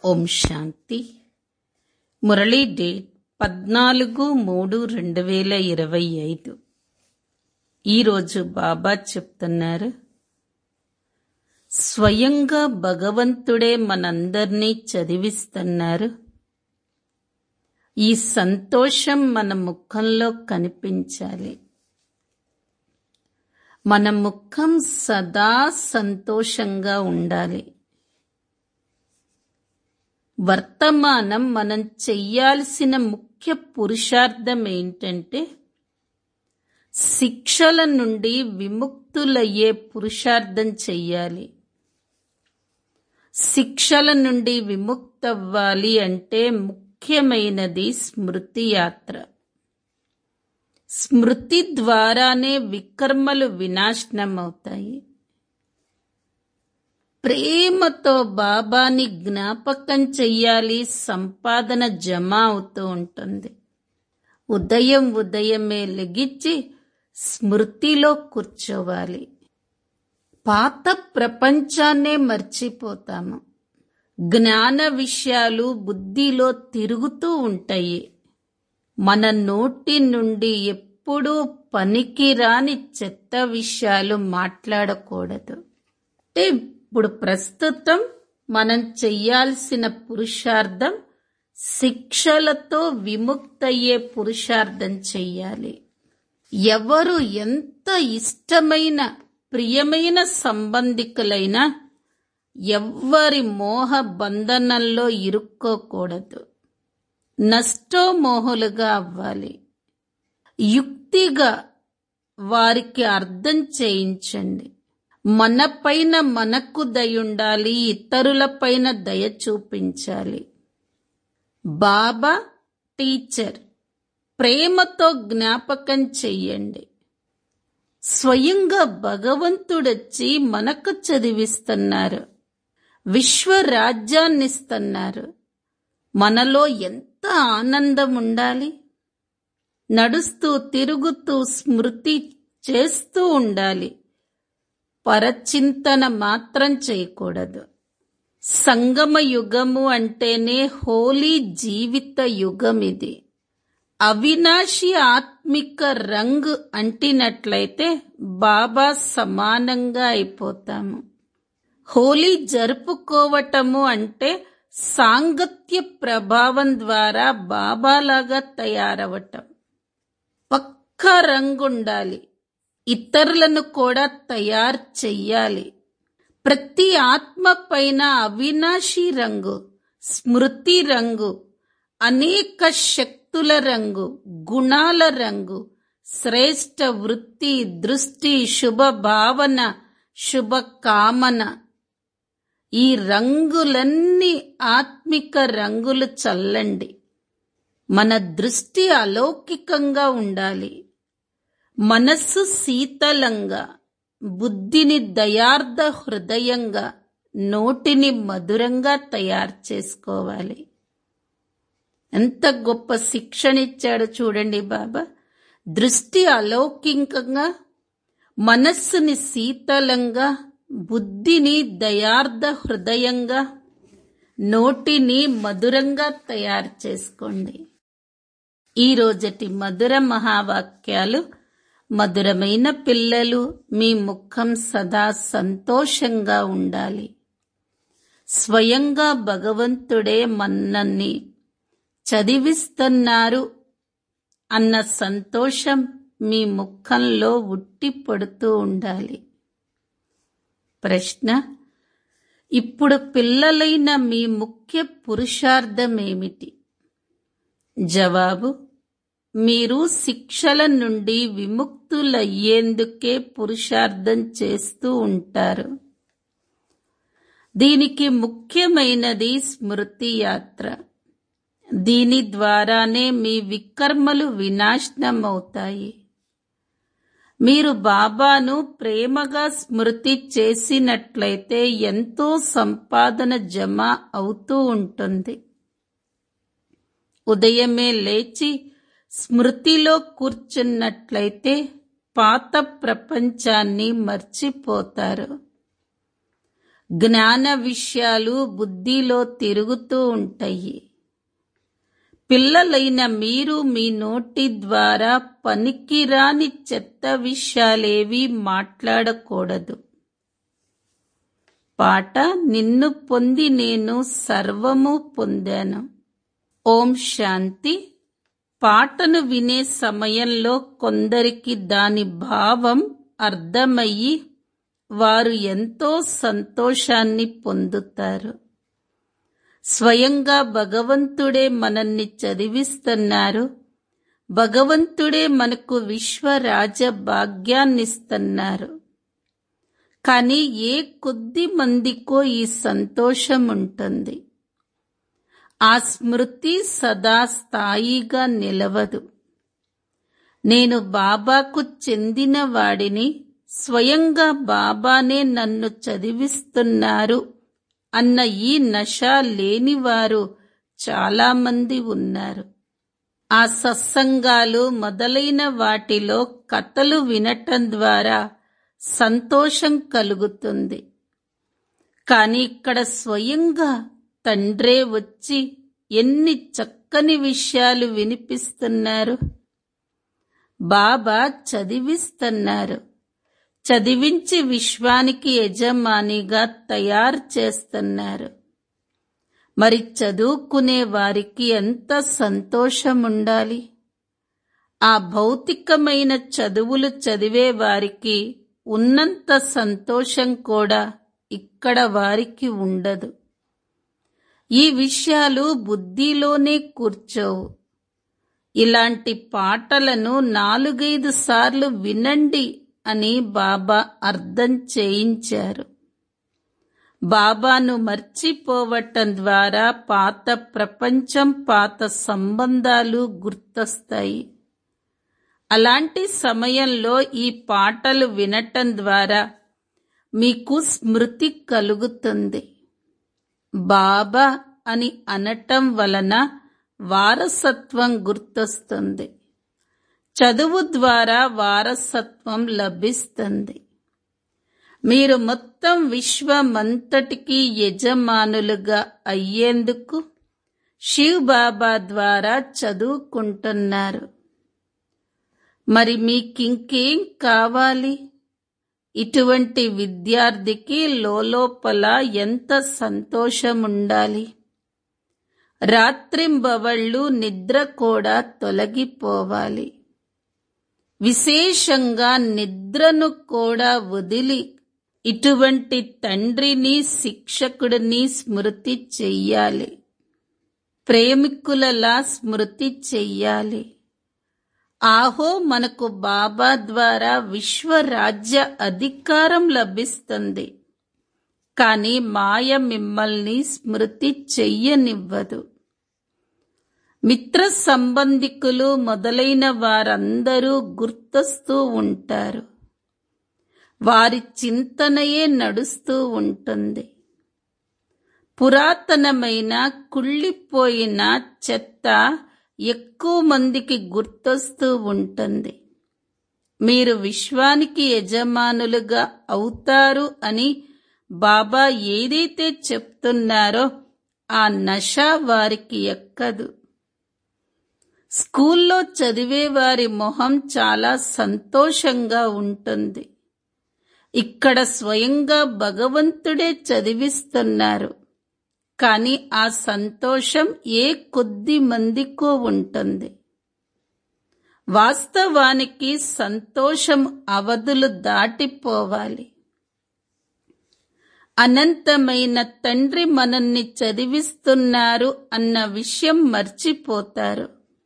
ఓం శాంతి Murali date పద్నాలుగు మూడు రెండు వేల ఇరవై ఐదు ఈరోజు బాబా చెప్తున్నారు స్వయంగా భగవంతుడే మనందర్నీ చదివిస్తున్నారు ఈ సంతోషం మన ముఖంలో కనిపించాలి మన ముఖం సదా సంతోషంగా ఉండాలి వర్తమానం మనం చెయ్యాల్సిన ముఖ్య పురుషార్థం ఏంటంటే శిక్షల నుండి విముక్తులయ్యే పురుషార్థం చెయ్యాలి శిక్షల నుండి విముక్తవ్వాలి అంటే ముఖ్యమైనది స్మృతి యాత్ర స్మృతి ద్వారానే వికర్మలు వినాశనమవుతాయి ప్రేమతో బాబాని జ్ఞాపకం చెయ్యాలి సంపాదన జమ అవుతూ ఉంటుంది ఉదయం ఉదయమే లెగిచ్చి స్మృతిలో కూర్చోవాలి పాత ప్రపంచాన్నే మర్చిపోతాము జ్ఞాన విషయాలు బుద్ధిలో తిరుగుతూ ఉంటాయి మన నోటి నుండి ఎప్పుడూ పనికిరాని చెత్త విషయాలు మాట్లాడకూడదు అంటే ఇప్పుడు ప్రస్తుతం మనం చెయ్యాల్సిన పురుషార్థం శిక్షలతో విముక్తయ్యే పురుషార్థం చెయ్యాలి ఎవరు ఎంత ఇష్టమైన ప్రియమైన సంబంధికులైనా ఎవ్వరి మోహ బంధనంలో ఇరుక్కోకూడదు నష్టోమోహులుగా అవ్వాలి యుక్తిగా వారికి అర్థం చేయించండి మనపైన మనకు దయుండాలి ఇతరులపైన దయ చూపించాలి బాబా టీచర్ ప్రేమతో జ్ఞాపకం చెయ్యండి స్వయంగా భగవంతుడొచ్చి మనకు చదివిస్తున్నారు విశ్వరాజ్యాన్నిస్తున్నారు మనలో ఎంత ఆనందం ఉండాలి నడుస్తూ తిరుగుతూ స్మృతి చేస్తూ ఉండాలి పరచింతన మాత్రం చేయకూడదు సంగమ యుగము అంటేనే హోలీ జీవిత యుగం ఇది అవినాశి ఆత్మిక రంగు అంటినట్లయితే బాబా సమానంగా అయిపోతాము హోలీ జరుపుకోవటము అంటే సాంగత్య ప్రభావం ద్వారా బాబాలాగా తయారవటం పక్క రంగుండాలి ఇతరులను కూడా తయారు చెయ్యాలి ప్రతి ఆత్మ పైన అవినాశి రంగు స్మృతి రంగు అనేక శక్తుల రంగు గుణాల రంగు శ్రేష్ట వృత్తి దృష్టి శుభ భావన శుభ కామన ఈ రంగులన్నీ ఆత్మిక రంగులు చల్లండి మన దృష్టి అలౌకికంగా ఉండాలి మనస్సు శీతలంగా బుద్ధిని దయార్థ హృదయంగా నోటిని మధురంగా తయారు చేసుకోవాలి ఎంత గొప్ప శిక్షణ ఇచ్చాడో చూడండి బాబా దృష్టి అలౌకికంగా మనస్సుని శీతలంగా బుద్ధిని దయార్థ హృదయంగా నోటిని మధురంగా తయారు చేసుకోండి ఈ రోజటి మధుర మహావాక్యాలు మధురమైన పిల్లలు మీ ముఖం సదా సంతోషంగా ఉండాలి స్వయంగా భగవంతుడే మన్నన్ని చదివిస్తున్నారు అన్న సంతోషం మీ ముఖంలో ఉట్టి పడుతూ ఉండాలి ప్రశ్న ఇప్పుడు పిల్లలైన మీ ముఖ్య పురుషార్థమేమిటి జవాబు మీరు శిక్షల నుండి విముక్తులయ్యేందుకే పురుషార్థం చేస్తూ ఉంటారు దీనికి ముఖ్యమైనది స్మృతి యాత్ర దీని ద్వారానే మీ వికర్మలు వినాశనమవుతాయి మీరు బాబాను ప్రేమగా స్మృతి చేసినట్లయితే ఎంతో సంపాదన జమ అవుతూ ఉంటుంది ఉదయమే లేచి స్మృతిలో కూర్చున్నట్లయితే పాత ప్రపంచాన్ని మర్చిపోతారు జ్ఞాన విషయాలు బుద్ధిలో తిరుగుతూ ఉంటాయి పిల్లలైన మీరు మీ నోటి ద్వారా పనికిరాని చెత్త విషయాలేవి మాట్లాడకూడదు పాట నిన్ను పొంది నేను సర్వము పొందాను ఓం శాంతి పాటను వినే సమయంలో కొందరికి దాని భావం అర్థమయ్యి వారు ఎంతో సంతోషాన్ని పొందుతారు స్వయంగా భగవంతుడే మనల్ని చదివిస్తున్నారు భగవంతుడే మనకు విశ్వరాజ భాగ్యాన్నిస్తున్నారు కానీ ఏ కొద్ది మందికో ఈ సంతోషం ఉంటుంది ఆ స్మృతి సదా స్థాయిగా నిలవదు నేను బాబాకు చెందిన వాడిని స్వయంగా బాబానే నన్ను చదివిస్తున్నారు అన్న ఈ నష లేనివారు చాలామంది ఉన్నారు ఆ సత్సంగాలు మొదలైన వాటిలో కథలు వినటం ద్వారా సంతోషం కలుగుతుంది కానీ ఇక్కడ స్వయంగా తండ్రే వచ్చి ఎన్ని చక్కని విషయాలు వినిపిస్తున్నారు బాబా చదివిస్తున్నారు చదివించి విశ్వానికి యజమానిగా తయారు చేస్తున్నారు మరి చదువుకునే వారికి ఎంత సంతోషం ఉండాలి ఆ భౌతికమైన చదువులు చదివే వారికి ఉన్నంత సంతోషం కూడా ఇక్కడ వారికి ఉండదు ఈ విషయాలు బుద్ధిలోనే కూర్చోవు ఇలాంటి పాటలను నాలుగైదు సార్లు వినండి అని బాబా అర్థం చేయించారు బాబాను మర్చిపోవటం ద్వారా పాత ప్రపంచం పాత సంబంధాలు గుర్తొస్తాయి అలాంటి సమయంలో ఈ పాటలు వినటం ద్వారా మీకు స్మృతి కలుగుతుంది బాబా అని అనటం వలన వారసత్వం గుర్తొస్తుంది చదువు ద్వారా వారసత్వం లభిస్తుంది మీరు మొత్తం విశ్వమంతటికి యజమానులుగా అయ్యేందుకు శివ్ బాబా ద్వారా చదువుకుంటున్నారు మరి మీకింకేం కావాలి ఇటువంటి విద్యార్థికి లోపల ఎంత సంతోషం ఉండాలి రాత్రింబవళ్ళు నిద్ర కూడా తొలగిపోవాలి విశేషంగా నిద్రను కూడా వదిలి ఇటువంటి తండ్రిని శిక్షకుడిని స్మృతి చెయ్యాలి ప్రేమికులలా స్మృతి చెయ్యాలి ఆహో మనకు బాబా ద్వారా విశ్వరాజ్య అధికారం లభిస్తుంది కానీ మాయ మిమ్మల్ని స్మృతి చెయ్యనివ్వదు మిత్ర సంబంధికులు మొదలైన వారందరూ గుర్తొస్తూ ఉంటారు వారి చింతనయే నడుస్తూ ఉంటుంది పురాతనమైన కుళ్ళిపోయిన చెత్త ఎక్కువ మందికి గుర్తొస్తూ ఉంటుంది మీరు విశ్వానికి యజమానులుగా అవుతారు అని బాబా ఏదైతే చెప్తున్నారో ఆ నష వారికి ఎక్కదు స్కూల్లో చదివే వారి మొహం చాలా సంతోషంగా ఉంటుంది ఇక్కడ స్వయంగా భగవంతుడే చదివిస్తున్నారు కానీ ఆ సంతోషం ఏ కొద్ది మందికో ఉంటుంది వాస్తవానికి సంతోషం అవధులు దాటిపోవాలి అనంతమైన తండ్రి మనల్ని చదివిస్తున్నారు అన్న విషయం మర్చిపోతారు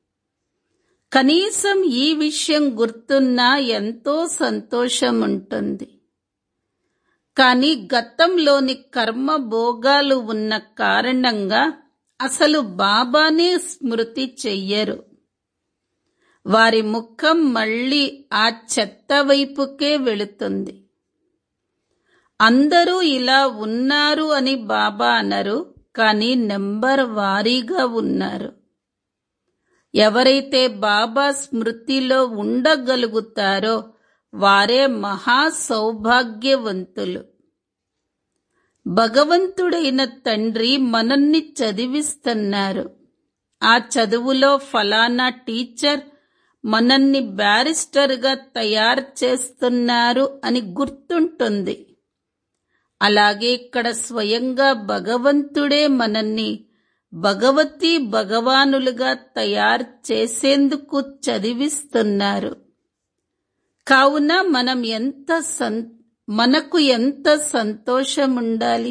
కనీసం ఈ విషయం గుర్తున్నా ఎంతో సంతోషం ఉంటుంది కానీ గతంలోని కర్మ భోగాలు ఉన్న కారణంగా అసలు బాబానే స్మృతి చెయ్యరు వారి ముఖం మళ్ళీ ఆ చెత్త వైపుకే వెళుతుంది అందరూ ఇలా ఉన్నారు అని బాబా అనరు కానీ నెంబర్ వారీగా ఉన్నారు ఎవరైతే బాబా స్మృతిలో ఉండగలుగుతారో వారే మహా సౌభాగ్యవంతులు భగవంతుడైన తండ్రి మనల్ని చదివిస్తున్నారు ఆ చదువులో ఫలానా టీచర్ మనల్ని బ్యారిస్టర్గా తయారు చేస్తున్నారు అని గుర్తుంటుంది అలాగే ఇక్కడ స్వయంగా భగవంతుడే మనల్ని భగవతి భగవానులుగా తయారు చేసేందుకు చదివిస్తున్నారు కావున మనం ఎంత సం మనకు ఎంత సంతోషం ఉండాలి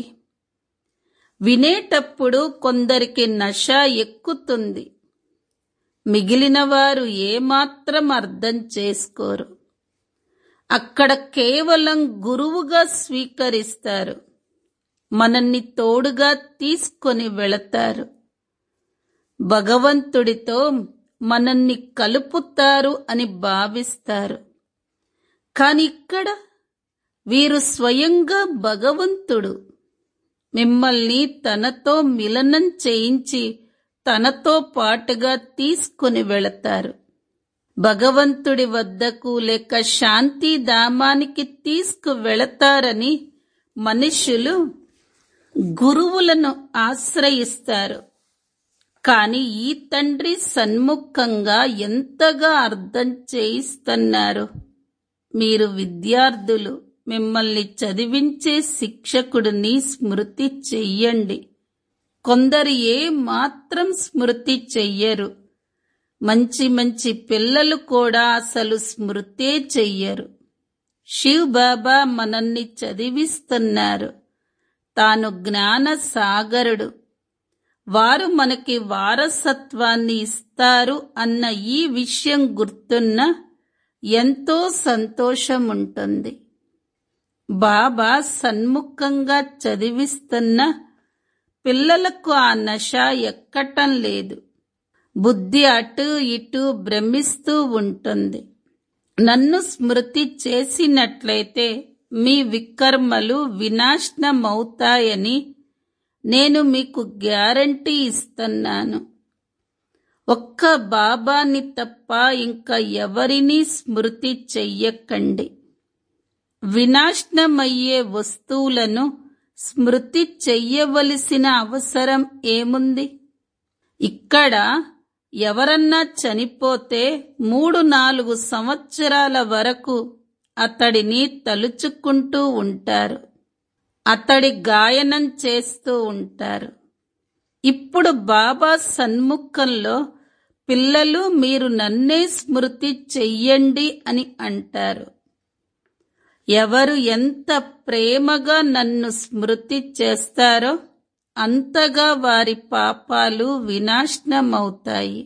వినేటప్పుడు కొందరికి నష ఎక్కుతుంది మిగిలిన వారు ఏమాత్రం అర్థం చేసుకోరు అక్కడ కేవలం గురువుగా స్వీకరిస్తారు మనల్ని తోడుగా తీసుకొని వెళతారు భగవంతుడితో మనల్ని కలుపుతారు అని భావిస్తారు కాని ఇక్కడ వీరు స్వయంగా భగవంతుడు మిమ్మల్ని తనతో మిలనం చేయించి తనతో పాటుగా తీసుకుని వెళతారు భగవంతుడి వద్దకు లేక శాంతి ధామానికి తీసుకు వెళతారని మనుష్యులు గురువులను ఆశ్రయిస్తారు కాని ఈ తండ్రి సన్ముఖంగా ఎంతగా అర్థం చేయిస్తున్నారు మీరు విద్యార్థులు మిమ్మల్ని చదివించే శిక్షకుడిని స్మృతి చెయ్యండి కొందరు ఏ మాత్రం స్మృతి చెయ్యరు మంచి మంచి పిల్లలు కూడా అసలు స్మృతే చెయ్యరు శివ్ బాబా మనల్ని చదివిస్తున్నారు తాను జ్ఞాన సాగరుడు వారు మనకి వారసత్వాన్ని ఇస్తారు అన్న ఈ విషయం గుర్తున్న ఎంతో సంతోషం ఉంటుంది బాబా సన్ముఖంగా చదివిస్తున్న పిల్లలకు ఆ నష ఎక్కటం లేదు బుద్ధి అటు ఇటు భ్రమిస్తూ ఉంటుంది నన్ను స్మృతి చేసినట్లయితే మీ వికర్మలు వినాశనమవుతాయని నేను మీకు గ్యారంటీ ఇస్తున్నాను ఒక్క బాబాని తప్ప ఇంకా ఎవరినీ స్మృతి చెయ్యకండి వినాశనమయ్యే వస్తువులను స్మృతి చెయ్యవలసిన అవసరం ఏముంది ఇక్కడ ఎవరన్నా చనిపోతే మూడు నాలుగు సంవత్సరాల వరకు అతడిని తలుచుకుంటూ ఉంటారు అతడి గాయనం చేస్తూ ఉంటారు ఇప్పుడు బాబా సన్ముఖంలో పిల్లలు మీరు నన్నే స్మృతి చెయ్యండి అని అంటారు ఎవరు ఎంత ప్రేమగా నన్ను స్మృతి చేస్తారో అంతగా వారి పాపాలు వినాశనమవుతాయి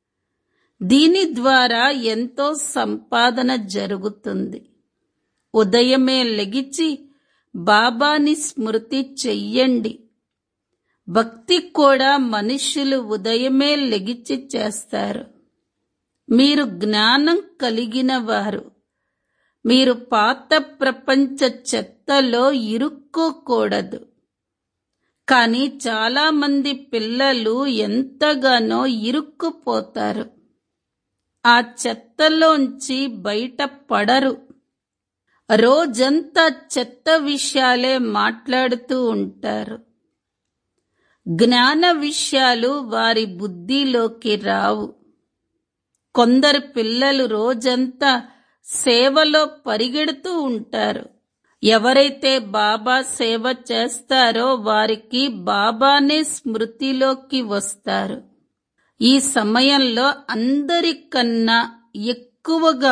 దీని ద్వారా ఎంతో సంపాదన జరుగుతుంది ఉదయమే లెగిచి బాబాని స్మృతి చెయ్యండి భక్తి కూడా మనుష్యులు ఉదయమే లెగిచి చేస్తారు మీరు జ్ఞానం కలిగిన వారు మీరు పాత ప్రపంచ చెత్తలో ఇరుక్కోకూడదు కానీ చాలా మంది పిల్లలు ఎంతగానో ఇరుక్కుపోతారు ఆ చెత్తలోంచి బయట పడరు రోజంతా చెత్త విషయాలే మాట్లాడుతూ ఉంటారు జ్ఞాన విషయాలు వారి బుద్ధిలోకి రావు కొందరు పిల్లలు రోజంతా సేవలో పరిగెడుతూ ఉంటారు ఎవరైతే బాబా సేవ చేస్తారో వారికి బాబానే స్మృతిలోకి వస్తారు ఈ సమయంలో అందరికన్నా ఎక్కువగా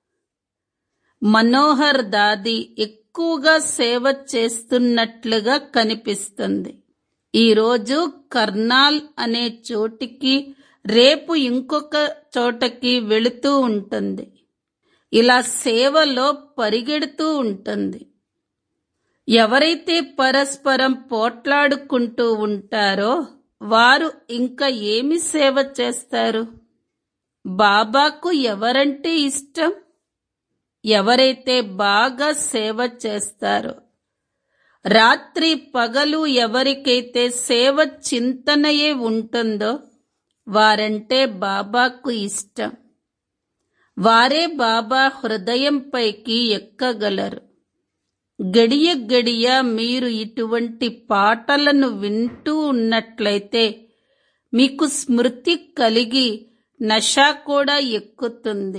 మనోహర్ దాది ఎక్కువగా సేవ చేస్తున్నట్లుగా కనిపిస్తుంది ఈరోజు కర్నాల్ అనే చోటికి రేపు ఇంకొక చోటకి వెళుతూ ఉంటుంది ఇలా సేవలో పరిగెడుతూ ఉంటుంది ఎవరైతే పరస్పరం పోట్లాడుకుంటూ ఉంటారో వారు ఇంకా ఏమి సేవ చేస్తారు బాబాకు ఎవరంటే ఇష్టం ఎవరైతే బాగా సేవ చేస్తారో రాత్రి పగలు ఎవరికైతే సేవ చింతనయే ఉంటుందో వారంటే బాబాకు ఇష్టం వారే బాబా హృదయంపైకి ఎక్కగలరు గడియ గడియ మీరు ఇటువంటి పాటలను వింటూ ఉన్నట్లయితే మీకు స్మృతి కలిగి నష కూడా ఎక్కుతుంది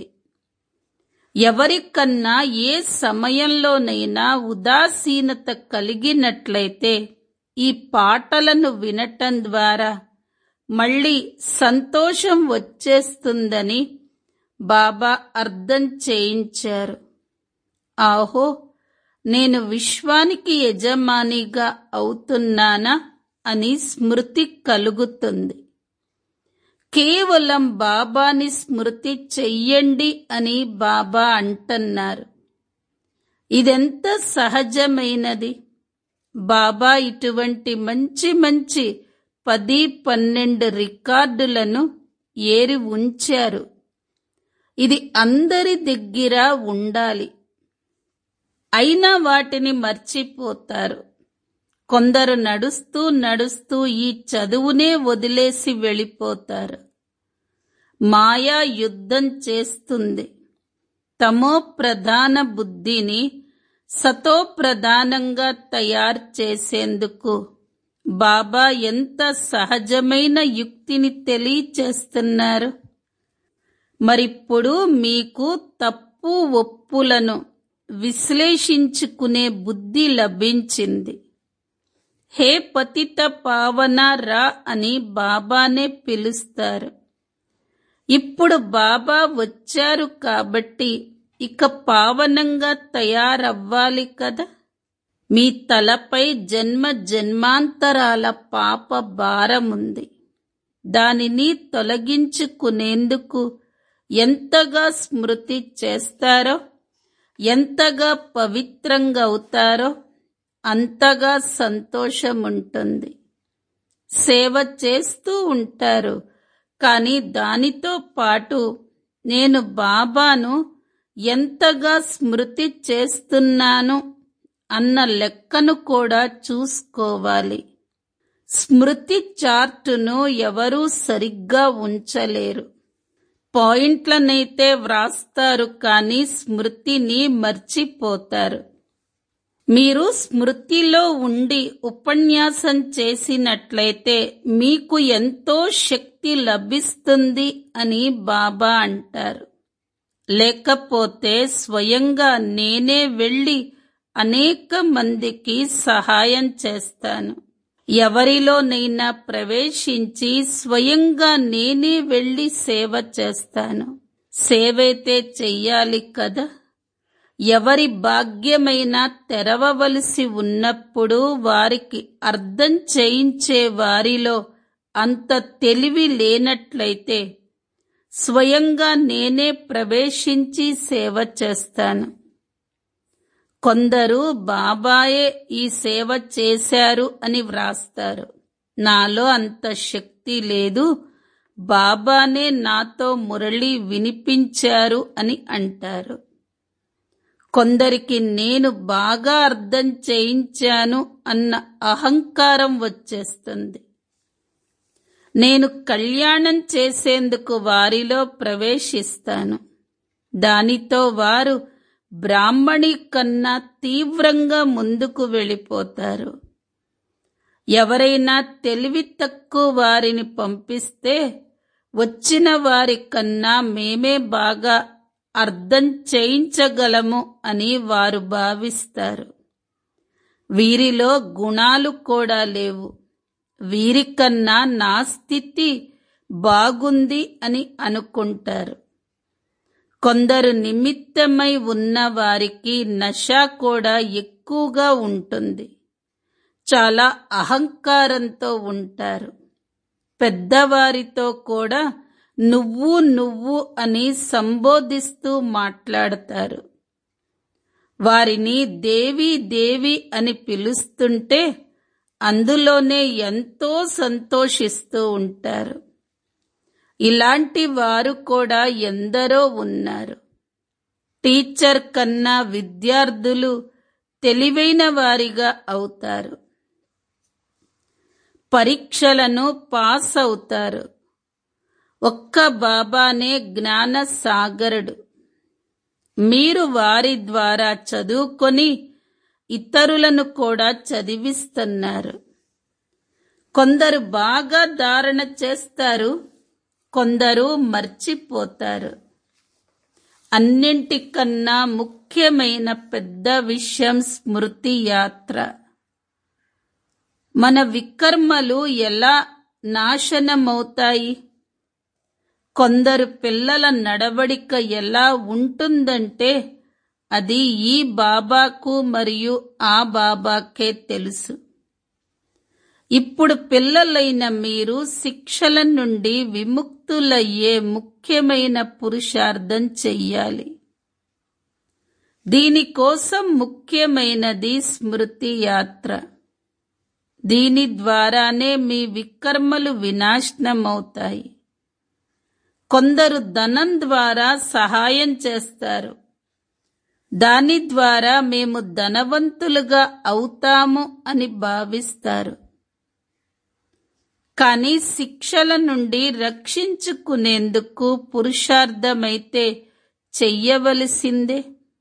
ఎవరికన్నా ఏ సమయంలోనైనా ఉదాసీనత కలిగినట్లయితే ఈ పాటలను వినటం ద్వారా మళ్ళీ సంతోషం వచ్చేస్తుందని బాబా అర్థం చేయించారు ఆహో నేను విశ్వానికి యజమానిగా అవుతున్నానా అని స్మృతి కలుగుతుంది కేవలం బాబాని స్మృతి చెయ్యండి అని బాబా అంటున్నారు ఇదెంత సహజమైనది బాబా ఇటువంటి మంచి మంచి పది పన్నెండు రికార్డులను ఏరి ఉంచారు ఇది అందరి దగ్గర ఉండాలి అయినా వాటిని మర్చిపోతారు కొందరు నడుస్తూ నడుస్తూ ఈ చదువునే వదిలేసి వెళ్ళిపోతారు మాయా యుద్ధం చేస్తుంది తమో ప్రధాన బుద్ధిని సతో ప్రధానంగా తయారు చేసేందుకు బాబా ఎంత సహజమైన యుక్తిని తెలియచేస్తున్నారు మరిప్పుడు మీకు తప్పు ఒప్పులను విశ్లేషించుకునే బుద్ధి లభించింది హే పతిత పావన రా అని బాబానే పిలుస్తారు ఇప్పుడు బాబా వచ్చారు కాబట్టి ఇక పావనంగా తయారవ్వాలి కదా మీ తలపై జన్మ జన్మాంతరాల పాప భారముంది దానిని తొలగించుకునేందుకు ఎంతగా స్మృతి చేస్తారో ఎంతగా పవిత్రంగా అవుతారో అంతగా సంతోషముంటుంది సేవ చేస్తూ ఉంటారు కానీ దానితో పాటు నేను బాబాను ఎంతగా స్మృతి చేస్తున్నాను అన్న లెక్కను కూడా చూసుకోవాలి స్మృతి చార్టును ఎవరూ సరిగ్గా ఉంచలేరు పాయింట్లనైతే వ్రాస్తారు కానీ స్మృతిని మర్చిపోతారు మీరు స్మృతిలో ఉండి ఉపన్యాసం చేసినట్లయితే మీకు ఎంతో శక్తి లభిస్తుంది అని బాబా అంటారు లేకపోతే స్వయంగా నేనే వెళ్ళి అనేక మందికి సహాయం చేస్తాను ఎవరిలోనైనా ప్రవేశించి స్వయంగా నేనే వెళ్ళి సేవ చేస్తాను సేవైతే చెయ్యాలి కదా ఎవరి భాగ్యమైనా తెరవవలసి ఉన్నప్పుడు వారికి అర్థం చేయించే వారిలో అంత తెలివి లేనట్లయితే స్వయంగా నేనే ప్రవేశించి సేవ చేస్తాను కొందరు బాబాయే ఈ సేవ చేశారు అని వ్రాస్తారు నాలో అంత శక్తి లేదు బాబానే నాతో మురళి వినిపించారు అని అంటారు కొందరికి నేను బాగా అర్థం చేయించాను అన్న అహంకారం వచ్చేస్తుంది నేను కళ్యాణం చేసేందుకు వారిలో ప్రవేశిస్తాను దానితో వారు బ్రాహ్మణి కన్నా తీవ్రంగా ముందుకు వెళ్ళిపోతారు ఎవరైనా తెలివి తక్కువ వారిని పంపిస్తే వచ్చిన వారి కన్నా మేమే బాగా అర్థం చేయించగలము అని వారు భావిస్తారు వీరిలో గుణాలు కూడా లేవు వీరికన్నా నా స్థితి బాగుంది అని అనుకుంటారు కొందరు నిమిత్తమై ఉన్న వారికి నష కూడా ఎక్కువగా ఉంటుంది చాలా అహంకారంతో ఉంటారు పెద్దవారితో కూడా నువ్వు నువ్వు అని సంబోధిస్తూ మాట్లాడతారు వారిని దేవి దేవి అని పిలుస్తుంటే అందులోనే ఎంతో సంతోషిస్తూ ఉంటారు ఇలాంటి వారు కూడా ఎందరో ఉన్నారు టీచర్ కన్నా విద్యార్థులు తెలివైన వారిగా అవుతారు పరీక్షలను పాస్ అవుతారు ఒక్క బాబానే జ్ఞాన సాగరుడు మీరు వారి ద్వారా చదువుకొని ఇతరులను కూడా చదివిస్తున్నారు కొందరు బాగా ధారణ చేస్తారు కొందరు మర్చిపోతారు అన్నింటికన్నా ముఖ్యమైన పెద్ద విషయం స్మృతి యాత్ర మన వికర్మలు ఎలా నాశనమవుతాయి కొందరు పిల్లల నడవడిక ఎలా ఉంటుందంటే అది ఈ బాబాకు మరియు ఆ బాబాకే తెలుసు ఇప్పుడు పిల్లలైన మీరు శిక్షల నుండి విముక్తులయ్యే ముఖ్యమైన పురుషార్థం చెయ్యాలి దీనికోసం ముఖ్యమైనది స్మృతి యాత్ర దీని ద్వారానే మీ వికర్మలు వినాశనమవుతాయి కొందరు ధనం ద్వారా సహాయం చేస్తారు దాని ద్వారా మేము ధనవంతులుగా అవుతాము అని భావిస్తారు కానీ శిక్షల నుండి రక్షించుకునేందుకు పురుషార్థమైతే చెయ్యవలసిందే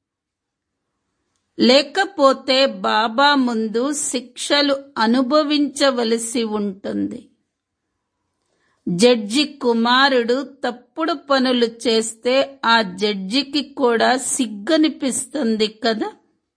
లేకపోతే బాబా ముందు శిక్షలు అనుభవించవలసి ఉంటుంది జడ్జి కుమారుడు తప్పుడు పనులు చేస్తే ఆ జడ్జికి కూడా సిగ్గనిపిస్తుంది కదా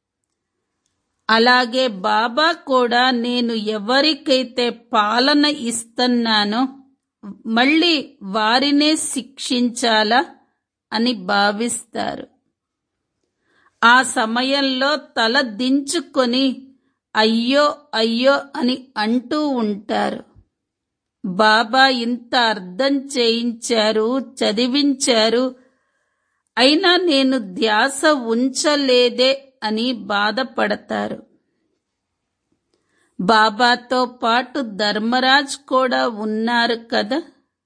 అలాగే బాబా కూడా నేను ఎవరికైతే పాలన ఇస్తున్నానో మళ్ళీ వారినే శిక్షించాలా అని భావిస్తారు ఆ సమయంలో తల దించుకొని అయ్యో అయ్యో అని అంటూ ఉంటారు బాబా ఇంత అర్థం చేయించారు చదివించారు అయినా నేను ధ్యాస ఉంచలేదే అని బాధపడతారు బాబాతో పాటు ధర్మరాజ్ కూడా ఉన్నారు కదా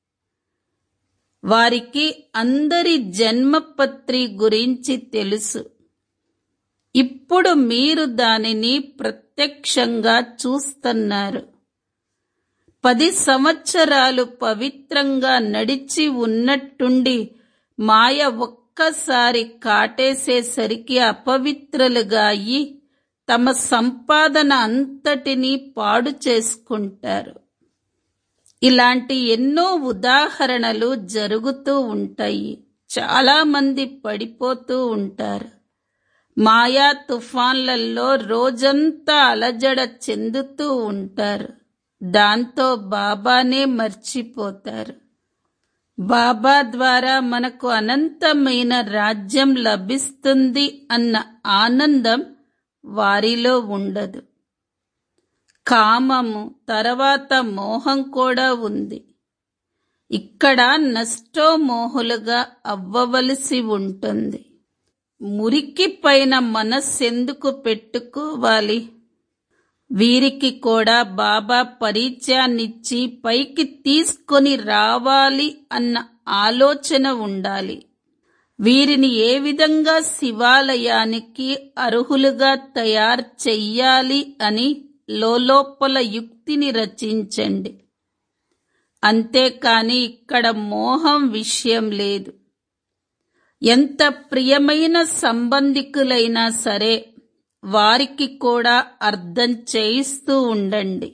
వారికి అందరి జన్మపత్రి గురించి తెలుసు ఇప్పుడు మీరు దానిని ప్రత్యక్షంగా చూస్తున్నారు పది సంవత్సరాలు పవిత్రంగా నడిచి ఉన్నట్టుండి మాయ ఒక్కసారి కాటేసేసరికి అపవిత్రులుగా అయి తమ సంపాదన అంతటినీ పాడు చేసుకుంటారు ఇలాంటి ఎన్నో ఉదాహరణలు జరుగుతూ ఉంటాయి చాలా మంది పడిపోతూ ఉంటారు మాయా తుఫాన్లలో రోజంతా అలజడ చెందుతూ ఉంటారు దాంతో బాబానే మర్చిపోతారు బాబా ద్వారా మనకు అనంతమైన రాజ్యం లభిస్తుంది అన్న ఆనందం వారిలో ఉండదు కామము తర్వాత మోహం కూడా ఉంది ఇక్కడ నష్టోమోహులుగా అవ్వవలసి ఉంటుంది మురికి పైన మనస్సెందుకు పెట్టుకోవాలి వీరికి కూడా బాబా పరిచయాన్నిచ్చి పైకి తీసుకొని రావాలి అన్న ఆలోచన ఉండాలి వీరిని ఏ విధంగా శివాలయానికి అర్హులుగా తయారు చెయ్యాలి అని లోపల యుక్తిని రచించండి అంతేకాని ఇక్కడ మోహం విషయం లేదు ఎంత ప్రియమైన సంబంధికులైనా సరే వారికి కూడా అర్థం చేయిస్తూ ఉండండి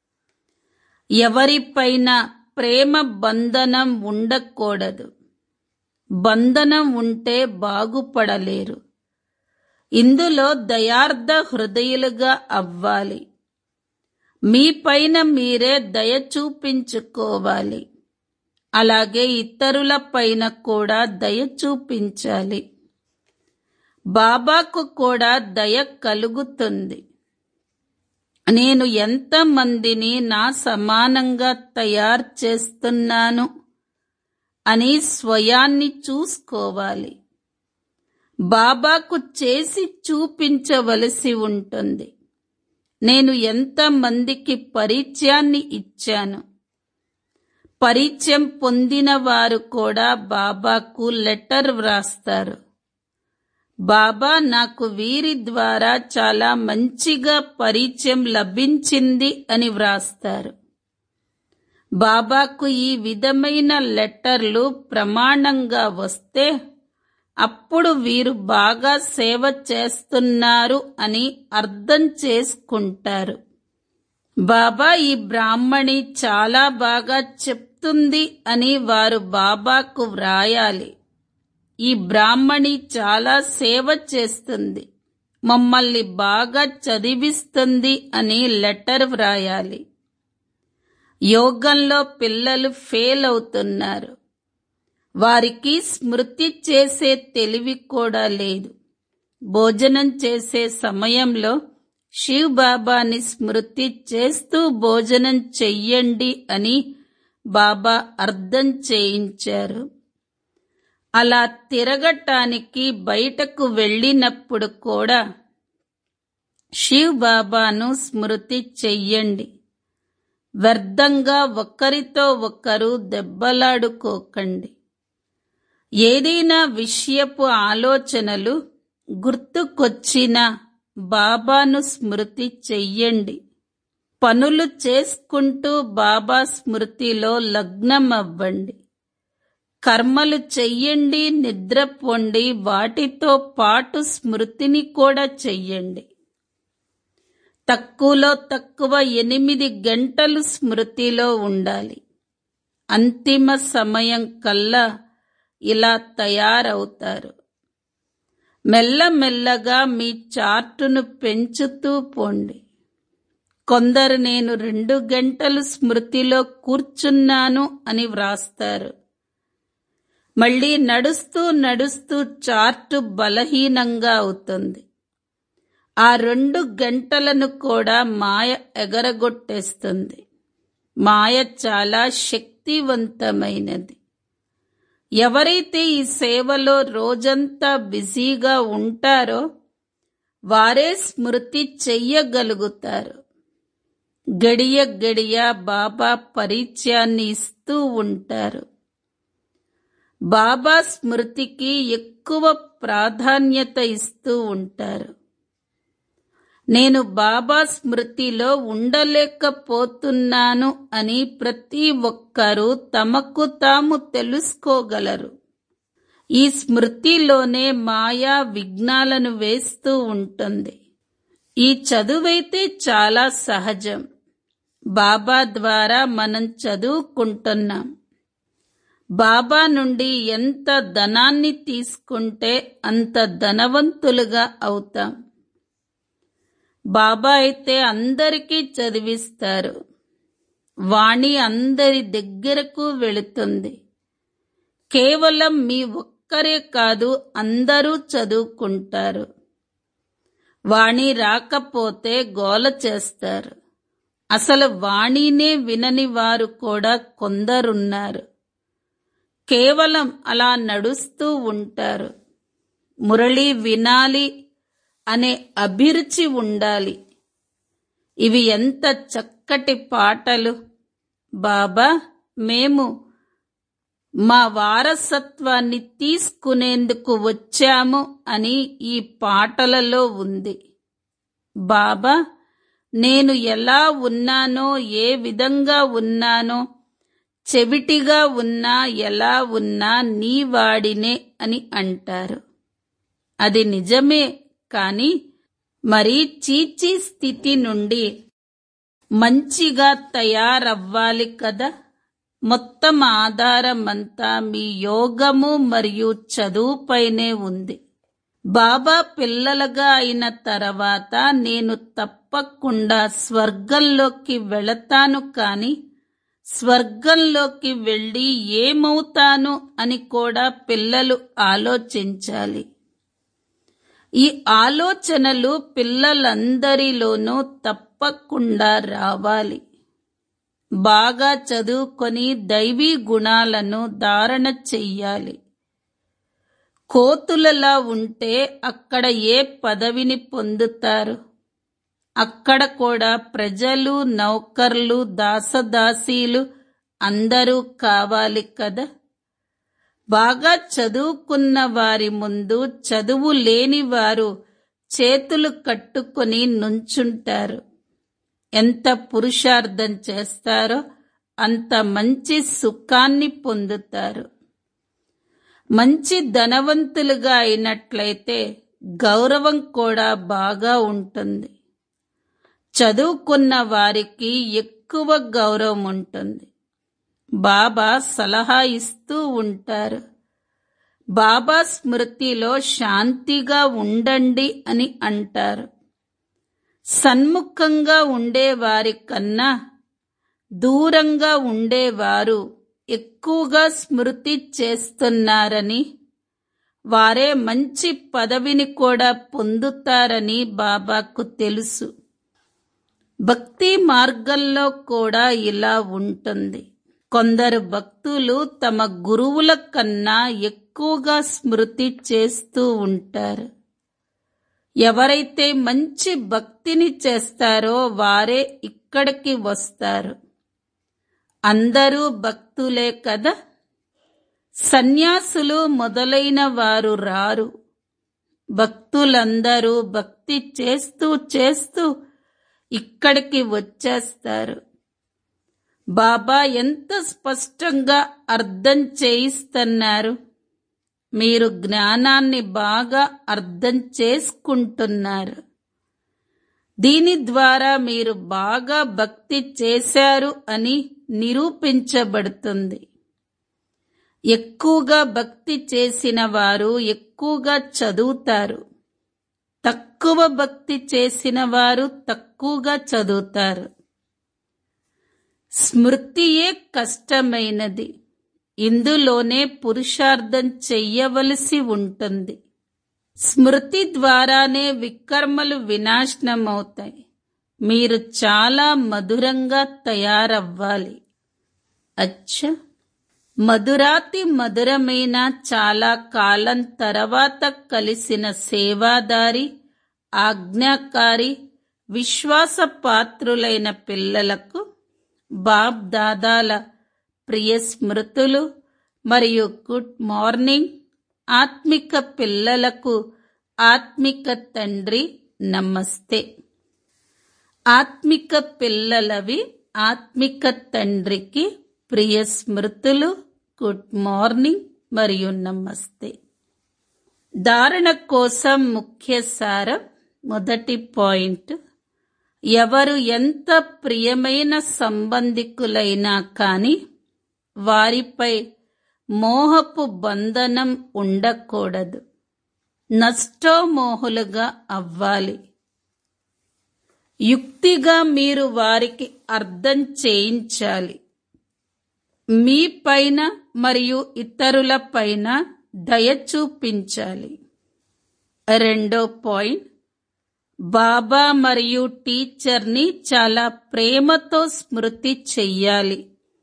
ఎవరిపైన ప్రేమ బంధనం ఉండకూడదు బంధనం ఉంటే బాగుపడలేరు ఇందులో దయార్థ హృదయులుగా అవ్వాలి మీ పైన మీరే దయ చూపించుకోవాలి అలాగే ఇతరుల పైన కూడా దయ చూపించాలి బాబాకు కూడా దయ కలుగుతుంది నేను ఎంతమందిని నా సమానంగా తయారు చేస్తున్నాను అని స్వయాన్ని చూసుకోవాలి బాబాకు చేసి చూపించవలసి ఉంటుంది నేను ఎంతమందికి పరిచయాన్ని ఇచ్చాను పరిచయం పొందిన వారు కూడా బాబాకు లెటర్ వ్రాస్తారు బాబా నాకు వీరి ద్వారా చాలా మంచిగా పరిచయం లభించింది అని వ్రాస్తారు బాబాకు ఈ విధమైన లెటర్లు ప్రమాణంగా వస్తే అప్పుడు వీరు బాగా సేవ చేస్తున్నారు అని అర్థం చేసుకుంటారు బాబా ఈ బ్రాహ్మణి చాలా బాగా చెప్తుంది అని వారు బాబాకు వ్రాయాలి ఈ బ్రాహ్మణి చాలా సేవ చేస్తుంది మమ్మల్ని బాగా చదివిస్తుంది అని లెటర్ వ్రాయాలి యోగంలో పిల్లలు ఫెయిల్ అవుతున్నారు వారికి స్మృతి చేసే తెలివి కూడా లేదు భోజనం చేసే సమయంలో శివ్ బాబాని స్మృతి చేస్తూ భోజనం చెయ్యండి అని బాబా అర్థం చేయించారు అలా తిరగటానికి బయటకు వెళ్ళినప్పుడు కూడా శివ్ బాబాను స్మృతి చెయ్యండి వ్యర్థంగా ఒకరితో ఒకరు దెబ్బలాడుకోకండి ఏదైనా విషయపు ఆలోచనలు గుర్తుకొచ్చిన బాబాను స్మృతి చెయ్యండి పనులు చేసుకుంటూ బాబా స్మృతిలో లగ్నమవ్వండి కర్మలు చెయ్యండి నిద్రపోండి వాటితో పాటు స్మృతిని కూడా చెయ్యండి తక్కువలో తక్కువ ఎనిమిది గంటలు స్మృతిలో ఉండాలి అంతిమ సమయం కల్లా ఇలా తయారవుతారు మెల్లమెల్లగా మీ చార్టును పెంచుతూ పోండి కొందరు నేను రెండు గంటలు స్మృతిలో కూర్చున్నాను అని వ్రాస్తారు మళ్ళీ నడుస్తూ నడుస్తూ చార్టు బలహీనంగా అవుతుంది ఆ రెండు గంటలను కూడా మాయ ఎగరగొట్టేస్తుంది మాయ చాలా శక్తివంతమైనది ఎవరైతే ఈ సేవలో రోజంతా బిజీగా ఉంటారో వారే స్మృతి చెయ్యగలుగుతారు గడియ గడియ బాబా పరిచయాన్ని ఇస్తూ ఉంటారు బాబా స్మృతికి ఎక్కువ ప్రాధాన్యత ఇస్తూ ఉంటారు నేను బాబా స్మృతిలో ఉండలేకపోతున్నాను అని ప్రతి ఒక్కరూ తమకు తాము తెలుసుకోగలరు ఈ స్మృతిలోనే మాయా విఘ్నాలను వేస్తూ ఉంటుంది ఈ చదువైతే చాలా సహజం బాబా ద్వారా మనం చదువుకుంటున్నాం బాబా నుండి ఎంత ధనాన్ని తీసుకుంటే అంత ధనవంతులుగా అవుతాం బాబా అయితే అందరికీ చదివిస్తారు వాణి అందరి దగ్గరకు వెళుతుంది కేవలం మీ ఒక్కరే కాదు అందరూ చదువుకుంటారు వాణి రాకపోతే గోల చేస్తారు అసలు వాణినే వినని వారు కూడా కొందరున్నారు కేవలం అలా నడుస్తూ ఉంటారు మురళి వినాలి అనే అభిరుచి ఉండాలి ఇవి ఎంత చక్కటి పాటలు బాబా మేము మా వారసత్వాన్ని తీసుకునేందుకు వచ్చాము అని ఈ పాటలలో ఉంది బాబా నేను ఎలా ఉన్నానో ఏ విధంగా ఉన్నానో చెవిటిగా ఉన్నా ఎలా ఉన్నా నీ వాడినే అని అంటారు అది నిజమే కాని మరి చీచీ స్థితి నుండి మంచిగా తయారవ్వాలి కదా మొత్తం ఆధారమంతా మీ యోగము మరియు చదువుపైనే ఉంది బాబా పిల్లలుగా అయిన తర్వాత నేను తప్పకుండా స్వర్గంలోకి వెళతాను కాని స్వర్గంలోకి వెళ్ళి ఏమవుతాను అని కూడా పిల్లలు ఆలోచించాలి ఈ ఆలోచనలు పిల్లలందరిలోనూ తప్పకుండా రావాలి బాగా చదువుకొని దైవీ గుణాలను ధారణ చెయ్యాలి కోతులలా ఉంటే అక్కడ ఏ పదవిని పొందుతారు అక్కడ కూడా ప్రజలు నౌకర్లు దాసదాసీలు అందరూ కావాలి కదా బాగా చదువుకున్న వారి ముందు చదువు లేని వారు చేతులు కట్టుకొని నుంచుంటారు ఎంత పురుషార్థం చేస్తారో అంత మంచి సుఖాన్ని పొందుతారు మంచి ధనవంతులుగా అయినట్లయితే గౌరవం కూడా బాగా ఉంటుంది చదువుకున్న వారికి ఎక్కువ గౌరవం ఉంటుంది బాబా సలహా ఇస్తూ ఉంటారు బాబా స్మృతిలో శాంతిగా ఉండండి అని అంటారు సన్ముఖంగా ఉండేవారి కన్నా దూరంగా ఉండేవారు ఎక్కువగా స్మృతి చేస్తున్నారని వారే మంచి పదవిని కూడా పొందుతారని బాబాకు తెలుసు భక్తి మార్గంలో కూడా ఇలా ఉంటుంది కొందరు భక్తులు తమ గురువుల కన్నా ఎక్కువగా స్మృతి చేస్తూ ఉంటారు ఎవరైతే మంచి భక్తిని చేస్తారో వారే ఇక్కడికి వస్తారు అందరూ భక్తులే కదా సన్యాసులు మొదలైన వారు రారు భక్తులందరూ భక్తి చేస్తూ చేస్తూ ఇక్కడికి వచ్చేస్తారు బాబా ఎంత స్పష్టంగా అర్థం చేయిస్తున్నారు మీరు జ్ఞానాన్ని బాగా అర్థం చేసుకుంటున్నారు దీని ద్వారా మీరు బాగా భక్తి చేశారు అని నిరూపించబడుతుంది ఎక్కువగా భక్తి చేసిన వారు ఎక్కువగా చదువుతారు తక్కువ భక్తి చేసిన వారు తక్కువగా చదువుతారు స్మృతియే కష్టమైనది ఇందులోనే పురుషార్థం చెయ్యవలసి ఉంటుంది స్మృతి ద్వారానే వికర్మలు వినాశనమవుతాయి మీరు చాలా మధురంగా తయారవ్వాలి అచ్చ మధురాతి మధురమైన చాలా కాలం తర్వాత కలిసిన సేవాదారి ఆజ్ఞాకారి విశ్వాసపాత్రులైన పిల్లలకు బాబ్ దాదాల ప్రియ స్మృతులు మరియు గుడ్ మార్నింగ్ ఆత్మిక పిల్లలకు ఆత్మిక తండ్రి నమస్తే ఆత్మిక పిల్లలవి ఆత్మిక తండ్రికి ప్రియ స్మృతులు గుడ్ మార్నింగ్ మరియు నమస్తే ధారణ కోసం ముఖ్య సారం మొదటి పాయింట్ ఎవరు ఎంత ప్రియమైన సంబంధికులైనా కాని వారిపై మోహపు బంధనం ఉండకూడదు నష్టోమోహులుగా అవ్వాలి యుక్తిగా మీరు వారికి అర్థం చేయించాలి మీ పైన మరియు ఇతరుల పైన దయ చూపించాలి రెండో పాయింట్ బాబా మరియు టీచర్ని చాలా ప్రేమతో స్మృతి చెయ్యాలి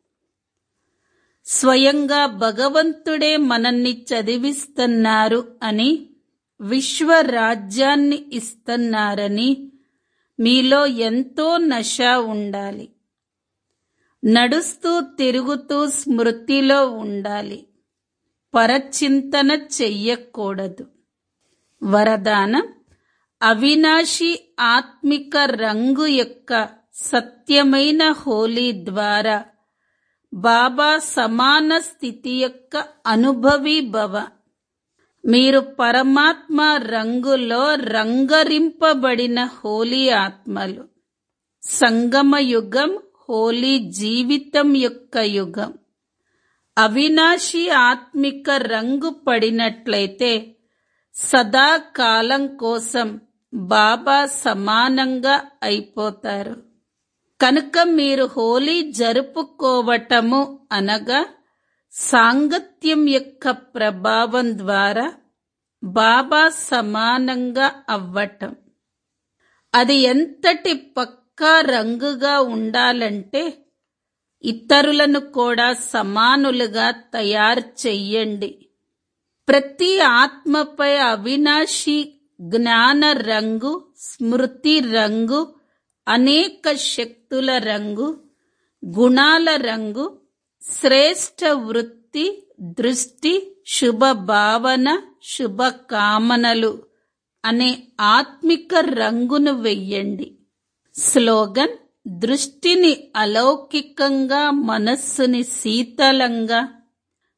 స్వయంగా భగవంతుడే మనల్ని చదివిస్తున్నారు అని విశ్వరాజ్యాన్ని ఇస్తున్నారని మీలో ఎంతో నశ ఉండాలి నడుస్తూ తిరుగుతూ స్మృతిలో ఉండాలి పరచింతన చెయ్యకూడదు వరదానం అవినాశి ఆత్మిక రంగు యొక్క సత్యమైన హోలీ ద్వారా బాబా సమాన స్థితి యొక్క అనుభవి భవ మీరు పరమాత్మ రంగులో రంగరింపబడిన హోలీ ఆత్మలు సంగమ యుగం హోలీ జీవితం యొక్క యుగం అవినాశి ఆత్మిక రంగు పడినట్లయితే సదాకాలం కోసం బాబా సమానంగా అయిపోతారు కనుక మీరు హోలీ జరుపుకోవటము అనగా సాంగత్యం యొక్క ప్రభావం ద్వారా బాబా సమానంగా అవ్వటం అది ఎంతటి పక్కా రంగుగా ఉండాలంటే ఇతరులను కూడా సమానులుగా తయారు చెయ్యండి ప్రతి ఆత్మపై అవినాశి జ్ఞాన రంగు స్మృతి రంగు అనేక శక్తుల రంగు గుణాల రంగు శ్రేష్ట వృత్తి దృష్టి శుభ భావన శుభ కామనలు అనే ఆత్మిక రంగును వెయ్యండి స్లోగన్ దృష్టిని అలౌకికంగా మనస్సుని శీతలంగా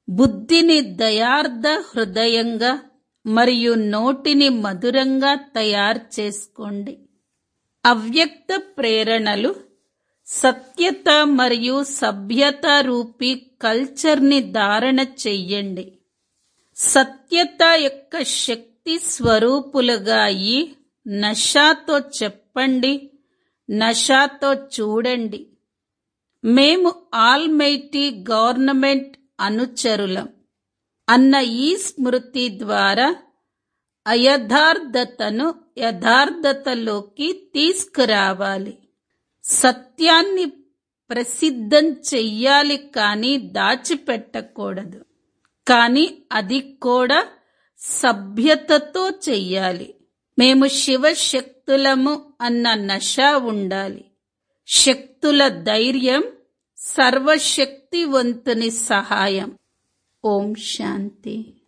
బుద్ధిని దయార్థ హృదయంగా మరియు నోటిని మధురంగా తయారు చేసుకోండి అవ్యక్త ప్రేరణలు సత్యత మరియు సభ్యత రూపీ కల్చర్ని ధారణ చెయ్యండి సత్యత యొక్క శక్తి స్వరూపులుగా అయి నషాతో చెప్పండి నషాతో చూడండి మేము ఆల్మైటీ గవర్నమెంట్ అనుచరులం అన్న ఈ స్మృతి ద్వారా అయథార్థతను యథార్థతలోకి తీసుకురావాలి సత్యాన్ని ప్రసిద్ధం చెయ్యాలి కానీ దాచిపెట్టకూడదు కానీ అది కూడా సభ్యతతో చెయ్యాలి మేము శివశక్తులము అన్న నష ఉండాలి శక్తుల ధైర్యం సర్వశక్తివంతుని సహాయం ఓం శాంతి